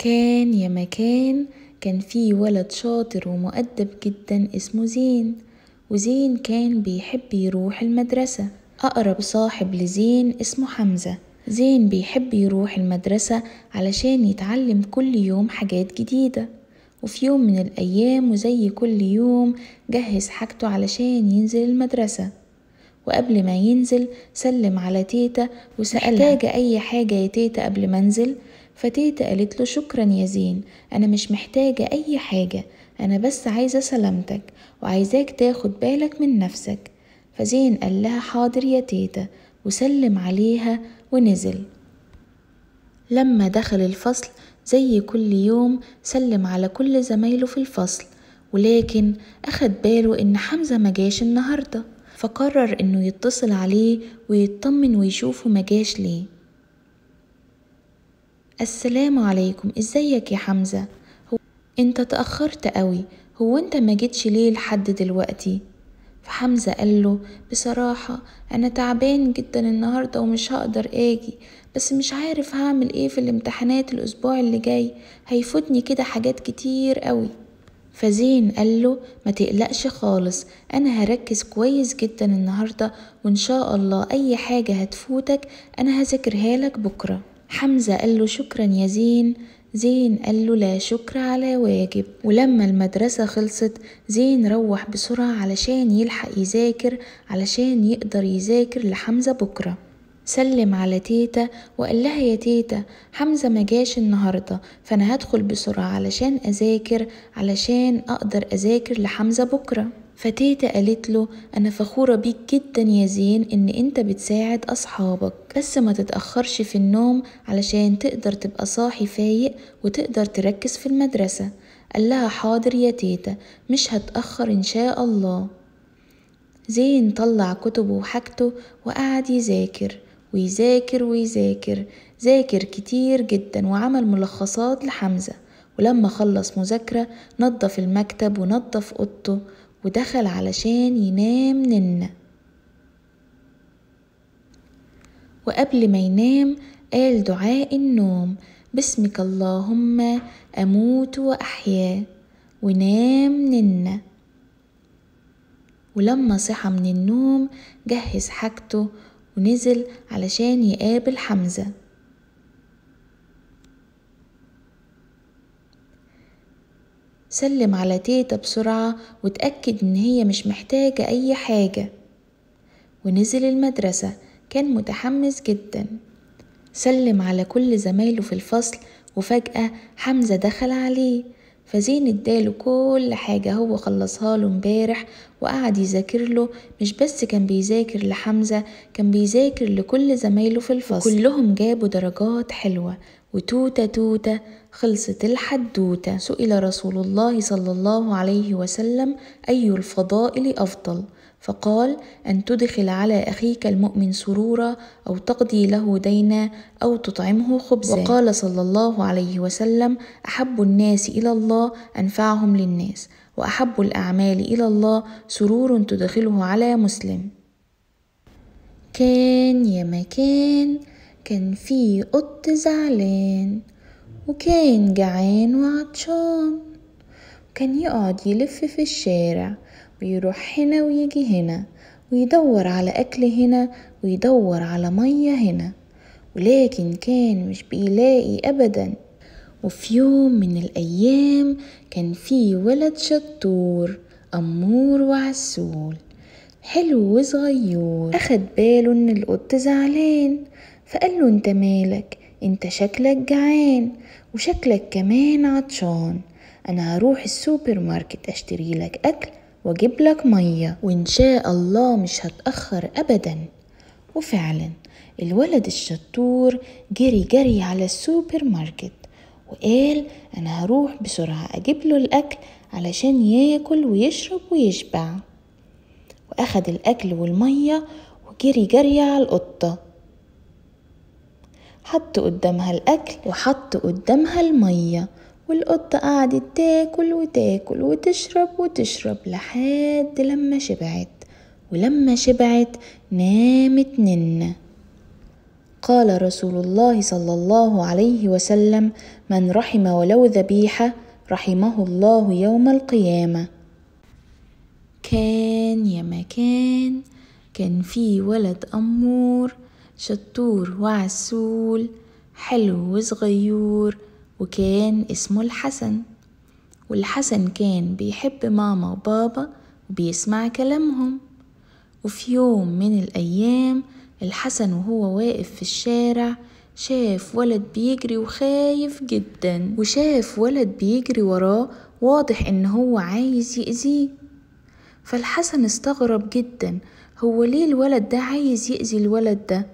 كان يا مكان كان في ولد شاطر ومؤدب جدا اسمه زين وزين كان بيحب يروح المدرسة أقرب صاحب لزين اسمه حمزة زين بيحب يروح المدرسة علشان يتعلم كل يوم حاجات جديدة وفي يوم من الأيام وزي كل يوم جهز حاجته علشان ينزل المدرسة وقبل ما ينزل سلم على تيتا وسألها محتاجة أي حاجة يا تيتا قبل ما انزل فتيتا قالت له شكرا يا زين أنا مش محتاجة أي حاجة أنا بس عايزة سلامتك وعايزاك تاخد بالك من نفسك فزين قال لها حاضر يا تيتا وسلم عليها ونزل لما دخل الفصل زي كل يوم سلم على كل زمايله في الفصل ولكن أخد باله إن حمزة مجاش النهاردة فقرر إنه يتصل عليه ويطمن ويشوفه مجاش ليه السلام عليكم ازيك يا حمزة هو انت تأخرت قوي هو انت ما جيتش ليه لحد دلوقتي فحمزة قال له بصراحة أنا تعبان جدا النهاردة ومش هقدر آجي بس مش عارف هعمل ايه في الامتحانات الأسبوع اللي جاي هيفوتني كده حاجات كتير قوي فزين قال له ما تقلقش خالص أنا هركز كويس جدا النهاردة وإن شاء الله أي حاجة هتفوتك أنا هذاكرها لك بكرة حمزة قال له شكرا يا زين زين قال له لا شكر على واجب ولما المدرسة خلصت زين روح بسرعة علشان يلحق يذاكر علشان يقدر يذاكر لحمزة بكرة سلم على تيتا وقال لها يا تيتا حمزة مجاش النهاردة فأنا هدخل بسرعة علشان أذاكر علشان أقدر أذاكر لحمزة بكرة فتيتا قالت له أنا فخورة بيك جدا يا زين إن أنت بتساعد أصحابك بس ما تتأخرش في النوم علشان تقدر تبقى صاحي فايق وتقدر تركز في المدرسة قال لها حاضر يا تيتا مش هتأخر إن شاء الله زين طلع كتبه وحاجته وقعد يذاكر ويذاكر ويذاكر ذاكر كتير جدا وعمل ملخصات لحمزة ولما خلص مذاكرة نظف المكتب ونظف أوضته ودخل علشان ينام ننة وقبل ما ينام قال دعاء النوم باسمك اللهم أموت وأحيا ونام ننة ولما صحى من النوم جهز حاجته ونزل علشان يقابل حمزة سلم على تيتا بسرعة وتأكد إن هي مش محتاجة أي حاجة ونزل المدرسة كان متحمس جدا سلم على كل زمايله في الفصل وفجأة حمزة دخل عليه فزين اداله كل حاجة هو خلصها له امبارح وقعد يذاكر له مش بس كان بيذاكر لحمزة كان بيذاكر لكل زمايله في الفصل كلهم جابوا درجات حلوة وتوتة توتة خلصت الحدوتة سئل رسول الله صلى الله عليه وسلم أي الفضائل أفضل فقال أن تدخل على أخيك المؤمن سرورا أو تقضي له دينا أو تطعمه خبزا وقال صلى الله عليه وسلم أحب الناس إلى الله أنفعهم للناس وأحب الأعمال إلى الله سرور تدخله على مسلم كان يا مكان كان في قط زعلان وكان جعان وعطشان وكان يقعد يلف في الشارع ويروح هنا ويجي هنا ويدور على أكل هنا ويدور على مية هنا ولكن كان مش بيلاقي أبدا وفي يوم من الأيام كان في ولد شطور أمور وعسول حلو وصغير أخد باله إن القط زعلان فقال له انت مالك انت شكلك جعان وشكلك كمان عطشان انا هروح السوبر ماركت اشتري لك اكل واجيب لك ميه وان شاء الله مش هتاخر ابدا وفعلا الولد الشطور جري جري على السوبر ماركت وقال انا هروح بسرعه اجيب له الاكل علشان ياكل ويشرب ويشبع واخد الاكل والميه وجري جري على القطه حط قدامها الأكل وحط قدامها المية والقطة قعدت تاكل وتاكل وتشرب وتشرب لحد لما شبعت ولما شبعت نامت ننة قال رسول الله صلى الله عليه وسلم من رحم ولو ذبيحة رحمه الله يوم القيامة كان يا مكان كان في ولد أمور شطور وعسول حلو وصغيور وكان اسمه الحسن والحسن كان بيحب ماما وبابا وبيسمع كلامهم وفي يوم من الأيام الحسن وهو واقف في الشارع شاف ولد بيجري وخايف جدا وشاف ولد بيجري وراه واضح ان هو عايز يأذيه فالحسن استغرب جدا هو ليه الولد ده عايز يأذي الولد ده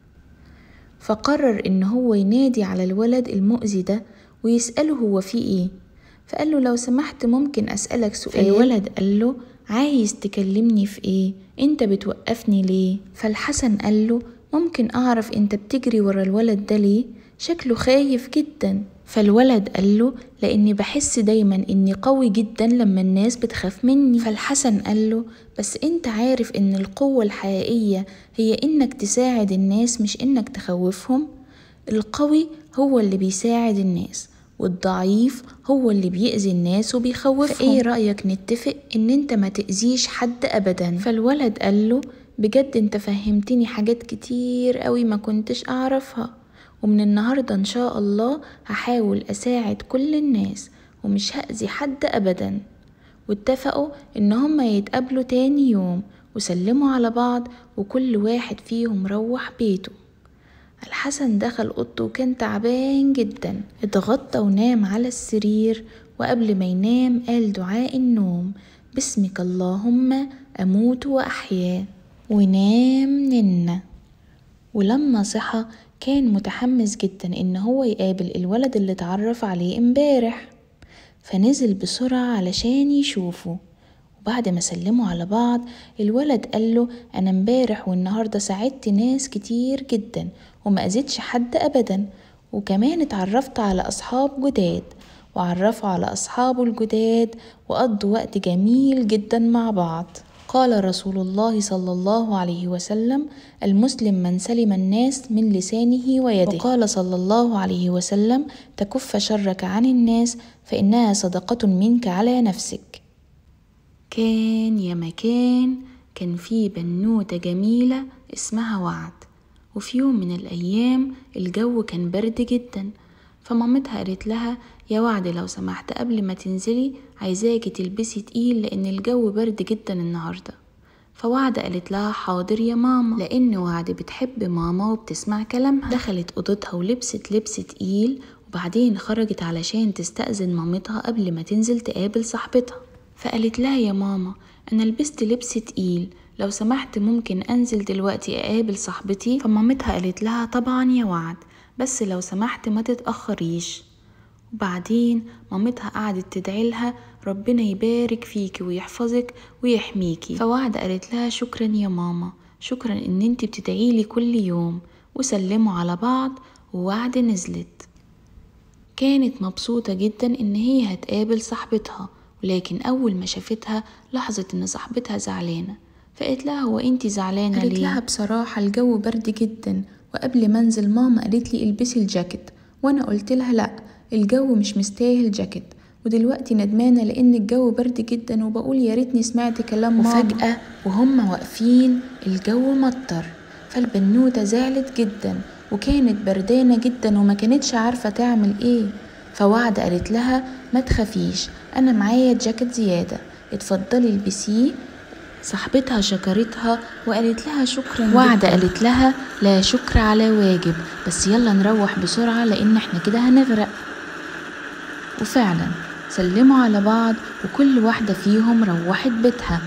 فقرر ان هو ينادي على الولد المؤذي ده ويسأله هو فيه ايه فقال له لو سمحت ممكن أسألك سؤال الولد قال له عايز تكلمني في ايه انت بتوقفني ليه فالحسن قال له ممكن اعرف انت بتجري ورا الولد ده ليه شكله خايف جدا فالولد قال له لاني بحس دايما اني قوي جدا لما الناس بتخاف مني فالحسن قال له بس انت عارف ان القوة الحقيقية هي انك تساعد الناس مش انك تخوفهم القوي هو اللي بيساعد الناس والضعيف هو اللي بيأذي الناس وبيخوفهم ايه رأيك نتفق ان انت ما تأذيش حد ابدا فالولد قال له بجد انت فهمتني حاجات كتير قوي ما كنتش اعرفها ومن النهاردة ان شاء الله هحاول اساعد كل الناس ومش هأذي حد ابدا واتفقوا ان هما يتقابلوا تاني يوم وسلموا على بعض وكل واحد فيهم روح بيته الحسن دخل أوضته وكان تعبان جدا اتغطى ونام على السرير وقبل ما ينام قال دعاء النوم باسمك اللهم أموت وأحيا ونام ننا ولما صحى كان متحمس جدا إن هو يقابل الولد اللي اتعرف عليه امبارح فنزل بسرعة علشان يشوفه وبعد ما سلموا على بعض الولد قاله أنا امبارح والنهاردة ساعدت ناس كتير جدا وما أذيتش حد أبدا وكمان اتعرفت على أصحاب جداد وعرفوا على أصحابه الجداد وقضوا وقت جميل جدا مع بعض قال رسول الله صلى الله عليه وسلم المسلم من سلم الناس من لسانه ويده وقال صلى الله عليه وسلم تكف شرك عن الناس فإنها صدقة منك على نفسك كان يا مكان كان في بنوتة جميلة اسمها وعد وفي يوم من الأيام الجو كان برد جدا فمامتها قالت لها يا وعد لو سمحت قبل ما تنزلي عايزاكي تلبسي تقيل لأن الجو برد جدا النهاردة فوعد قالت لها حاضر يا ماما لأن وعد بتحب ماما وبتسمع كلامها دخلت أوضتها ولبست لبس تقيل وبعدين خرجت علشان تستأذن مامتها قبل ما تنزل تقابل صاحبتها فقالت لها يا ماما أنا لبست لبس تقيل لو سمحت ممكن أنزل دلوقتي أقابل صاحبتي فمامتها قالت لها طبعا يا وعد بس لو سمحت ما تتأخريش وبعدين مامتها قعدت تدعي لها ربنا يبارك فيكي ويحفظك ويحميكي فوعد قالت لها شكرا يا ماما شكرا ان انت بتدعيلي كل يوم وسلموا على بعض ووعد نزلت كانت مبسوطة جدا ان هي هتقابل صاحبتها ولكن اول ما شافتها لاحظت ان صاحبتها زعلانة فقالت لها هو انت زعلانة قالت ليه؟ لها بصراحة الجو برد جدا وقبل ما انزل ماما قالت لي البسي الجاكيت وانا قلت لها لا الجو مش مستاهل جاكيت ودلوقتي ندمانة لأن الجو برد جدا وبقول يا ريتني سمعت كلام ماما وفجأة وهم واقفين الجو مطر فالبنوتة زعلت جدا وكانت بردانة جدا وما كانتش عارفة تعمل ايه فوعد قالت لها ما تخافيش انا معايا جاكيت زيادة اتفضلي البسيه صاحبتها شكرتها وقالت لها شكرا وعد جداً. قالت لها لا شكر على واجب بس يلا نروح بسرعة لأن احنا كده هنغرق وفعلا سلموا على بعض وكل واحدة فيهم روحت بيتها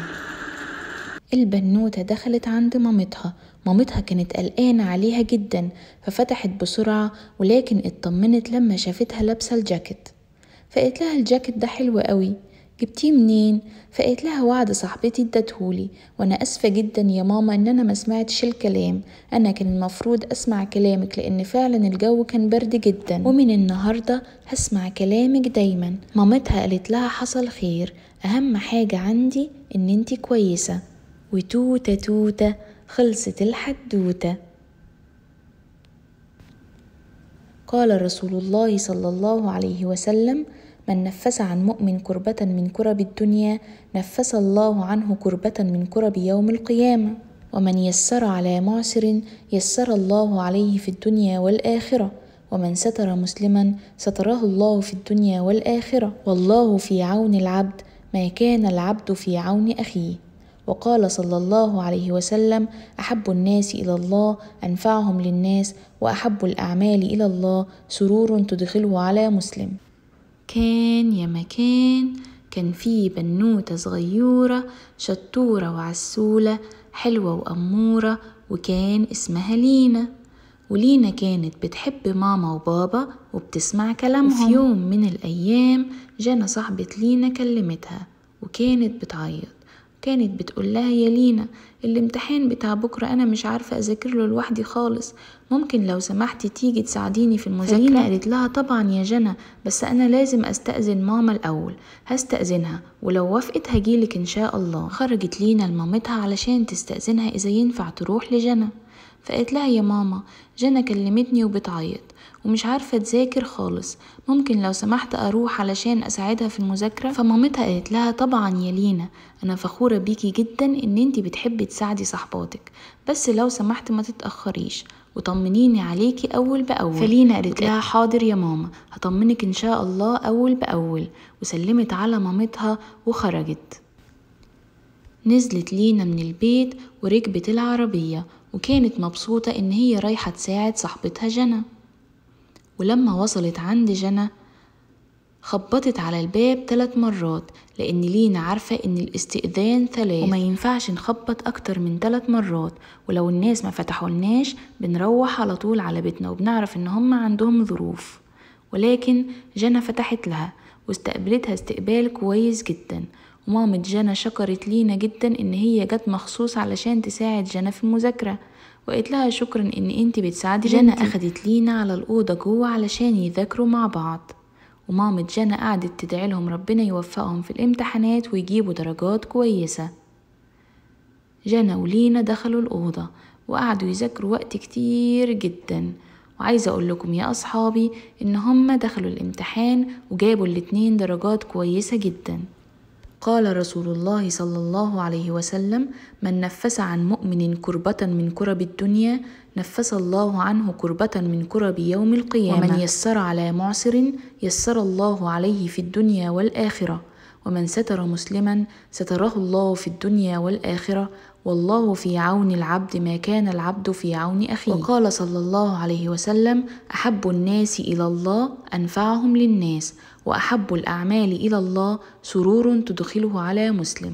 البنوتة دخلت عند مامتها مامتها كانت قلقانة عليها جدا ففتحت بسرعة ولكن اطمنت لما شافتها لابسة الجاكيت فقالت لها الجاكيت ده حلو قوي جبتيه منين فقالت لها وعد صاحبتي ادتهولي وانا اسفه جدا يا ماما ان انا ما سمعتش الكلام انا كان المفروض اسمع كلامك لان فعلا الجو كان برد جدا ومن النهارده هسمع كلامك دايما مامتها قالت لها حصل خير اهم حاجه عندي ان انتي كويسه وتوته توته خلصت الحدوته قال رسول الله صلى الله عليه وسلم من نفس عن مؤمن كربة من كرب الدنيا نفس الله عنه كربة من كرب يوم القيامة ومن يسر على معسر يسر الله عليه في الدنيا والآخرة ومن ستر مسلما ستره الله في الدنيا والآخرة والله في عون العبد ما كان العبد في عون أخيه وقال صلى الله عليه وسلم احب الناس الى الله انفعهم للناس واحب الاعمال الى الله سرور تدخله على مسلم كان يا مكان كان في بنوتة صغيورة شطورة وعسولة حلوة وأمورة وكان اسمها لينا ولينا كانت بتحب ماما وبابا وبتسمع كلامهم وفي يوم من الأيام جانا صاحبة لينا كلمتها وكانت بتعيط كانت بتقول لها يا لينا الامتحان بتاع بكرة أنا مش عارفة أذاكر له لوحدي خالص ممكن لو سمحتي تيجي تساعديني في المذاكرة لينا قالت لها طبعا يا جنى بس أنا لازم أستأذن ماما الأول هستأذنها ولو وافقت هجيلك إن شاء الله خرجت لينا لمامتها علشان تستأذنها إذا ينفع تروح لجنى فقالت لها يا ماما جنى كلمتني وبتعيط ومش عارفة تذاكر خالص ممكن لو سمحت أروح علشان أساعدها في المذاكرة فمامتها قالت لها طبعا يا لينا أنا فخورة بيكي جدا إن انتي بتحبي تساعدي صحباتك بس لو سمحت ما تتأخريش وطمنيني عليكي أول بأول فلينا قالت لها حاضر يا ماما هطمنك إن شاء الله أول بأول وسلمت على مامتها وخرجت نزلت لينا من البيت وركبت العربية وكانت مبسوطة إن هي رايحة تساعد صاحبتها جنى ولما وصلت عند جنى خبطت على الباب ثلاث مرات لأن لينا عارفة إن الاستئذان ثلاث وما ينفعش نخبط أكتر من ثلاث مرات ولو الناس ما فتحولناش بنروح على طول على بيتنا وبنعرف إن هم عندهم ظروف ولكن جنى فتحت لها واستقبلتها استقبال كويس جدا ومامة جنى شكرت لينا جدا إن هي جت مخصوص علشان تساعد جنى في المذاكرة وقالت لها شكرا إن انتي بتساعدي جنى أخدت لينا على الأوضة جوه علشان يذاكروا مع بعض ومامة جنى قعدت تدعي لهم ربنا يوفقهم في الامتحانات ويجيبوا درجات كويسة جنى ولينا دخلوا الأوضة وقعدوا يذاكروا وقت كتير جدا وعايزة أقول لكم يا أصحابي إن هما دخلوا الامتحان وجابوا الاتنين درجات كويسة جدا قال رسول الله صلى الله عليه وسلم من نفس عن مؤمن كربة من كرب الدنيا نفس الله عنه كربة من كرب يوم القيامة ومن يسر على معسر يسر الله عليه في الدنيا والآخرة ومن ستر مسلما ستره الله في الدنيا والآخرة والله في عون العبد ما كان العبد في عون أخيه وقال صلى الله عليه وسلم أحب الناس إلى الله أنفعهم للناس وأحب الأعمال إلى الله سرور تدخله على مسلم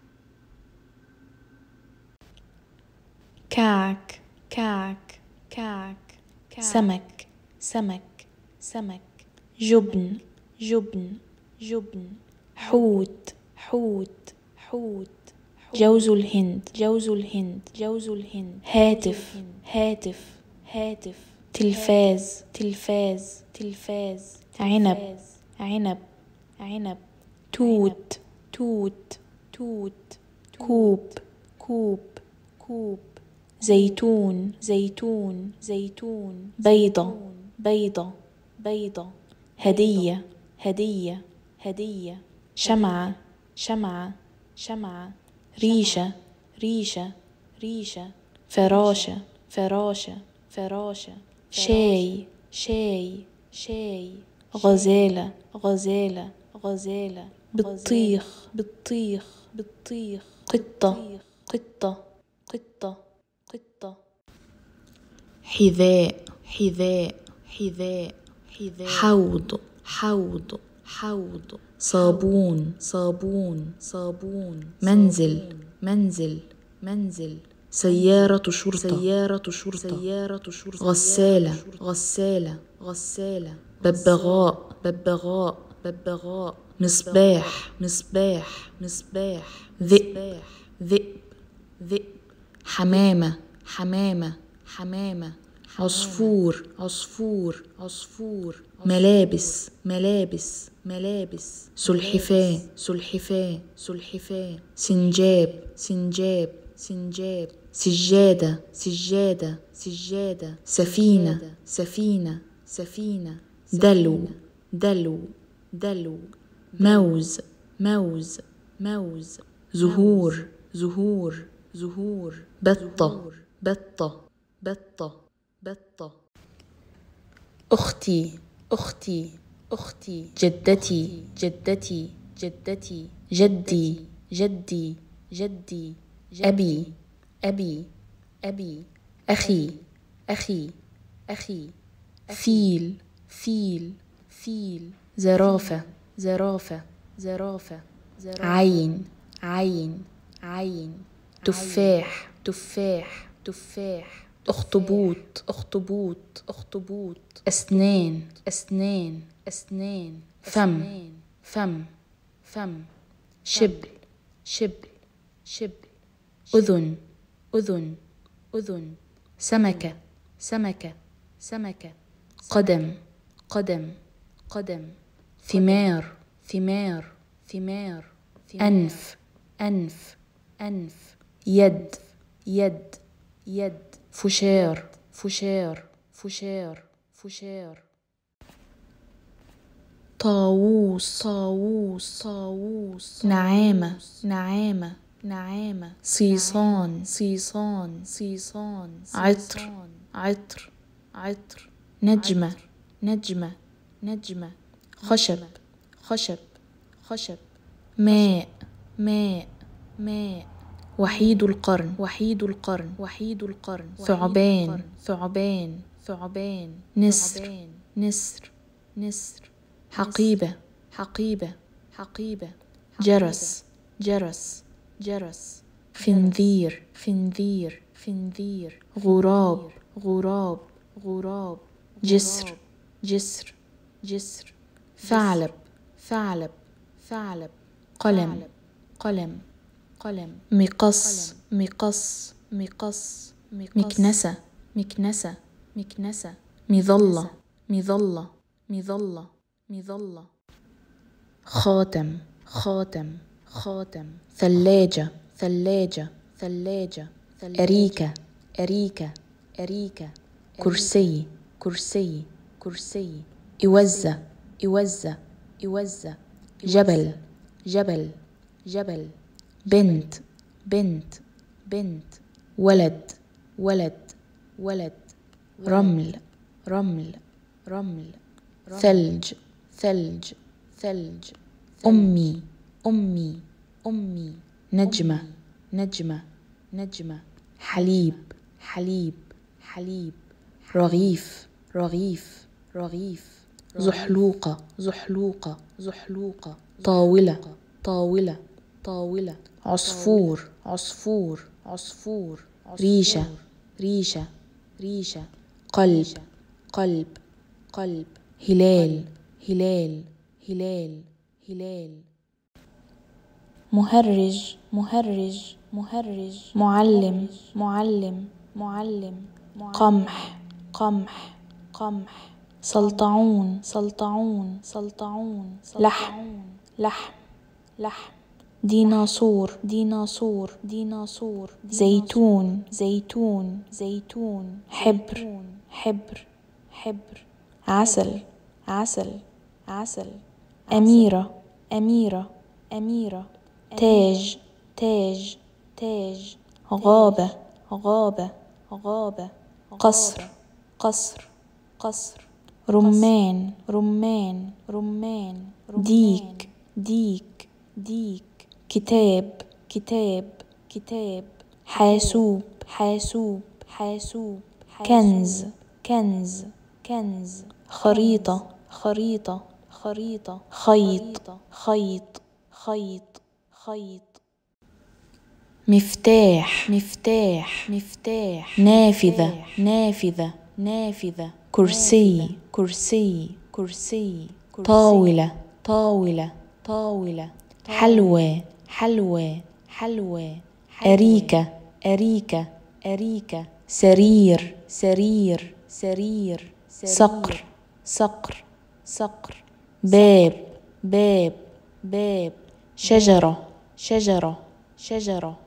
كعك كعك كعك سمك سمك سمك جبن جبن جبن حوت حوت حوت جوز الهند جوز الهند جوز الهند هاتف هاتف هاتف تلفاز تلفاز تلفاز عنب عنب عنب توت توت توت كوب كوب كوب زيتون زيتون زيتون بيضة بيضة بيضة هدية هدية هدية شمعة شمعة شمعة ريشة ريشة ريشة فراشة فراشة فراشة شاي شاي شاي غزالة غزالة غزالة بطيخ بطيخ بطيخ قطة قطة قطة قطة حذاء حذاء حذاء حذاء حوض حوض حوض صابون صابون صابون منزل منزل منزل سيارة شرطة سيارة شرطة سيارة شرطة غسالة غسالة غسالة ببغاء ببغاء ببغاء مصباح مصباح مصباح ذئب ذئب ذئب حمامة حمامة حمامة عصفور عصفور عصفور ملابس ملابس ملابس سلحفاة سلحفاة سلحفاة سنجاب سنجاب سنجاب سجادة سجادة سجادة سفينة سفينة سفينة دلو دلو دلو موز موز موز زهور زهور زهور بطة بطة بطة بطة أختي أختي أختي جدتي جدتي جدتي جدي جدي جدي أبي أبي أبي أخي أخي أخي فيل فيل فيل زرافة زرافة زرافة عين عين عين تفاح تفاح تفاح أخطبوط أخطبوط أخطبوط أسنان أسنان أسنان فم فم فم شبل شبل شبل أذن أذن أذن سمكة سمكة سمكة قدم قدم قدم ثمار ثمار ثمار أنف أنف أنف يد يد يد فشار فشار فشار فشار طاووس طاووس طاووس نعامة نعامة نعامة صيصان صيصان صيصان عطر عطر عطر نجمة نجمة نجمة خشب خشب خشب ماء ماء ماء وحيد القرن وحيد القرن وحيد القرن ثعبان ثعبان ثعبان نسر نسر نسر حقيبة حقيبة حقيبة جرس جرس جرس خنذير خنذير خنذير غراب غراب غراب جسر جسر جسر ثعلب ثعلب ثعلب قلم قلم قلم مقص مقص مقص مكنسة مكنسة مكنسة مظلة مظلة مظلة مظلة خاتم خاتم خاتم ثلاجة ثلاجة ثلاجة أريكة أريكة أريكة كرسي كرسي كرسي إوزة إوزة إوزة جبل جبل جبل بنت بنت بنت ولد ولد ولد رمل رمل رمل ثلج ثلج ثلج أمي أمي أمي نجمة نجمة نجمة حليب حليب حليب رغيف رغيف رغيف زحلوقة زحلوقة زحلوقة طاولة طاولة طاولة عصفور عصفور عصفور ريشة ريشة ريشة قلب قلب قلب هلال هلال هلال هلال مهرج مهرج مهرج معلم معلم معلم قمح قمح قمح سلطعون سلطعون سلطعون لحم لحم لحم ديناصور ديناصور ديناصور زيتون زيتون زيتون حبر حبر حبر عسل عسل عسل أميرة أميرة أميرة تاج تاج تاج غابة غابة غابة قصر قصر قصر رمان رمان رمان ديك ديك ديك كتاب كتاب كتاب حاسوب حاسوب حاسوب كنز كنز كنز خريطة خريطة خريطة خيط خيط خيط خيط مفتاح مفتاح مفتاح نافذة نافذة نافذة كرسي كرسي كرسي طاولة طاولة طاولة حلوى حلوى حلوى أريكة أريكة أريكة سرير سرير سرير صقر صقر صقر باب باب باب شجرة شجرة شجرة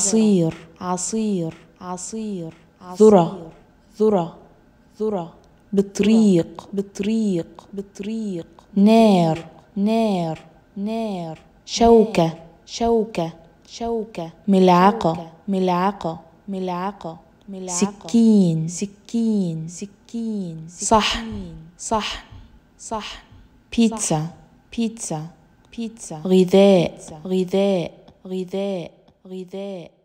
عصير عصير عصير ذرة ذرة ذرة بطريق بطريق بطريق نار نار نار شوكة شوكة شوكة ملعقة ملعقة ملعقة سكين سكين سكين صح صح صح بيتزا بيتزا بيتزا غذاء غذاء غذاء غذاء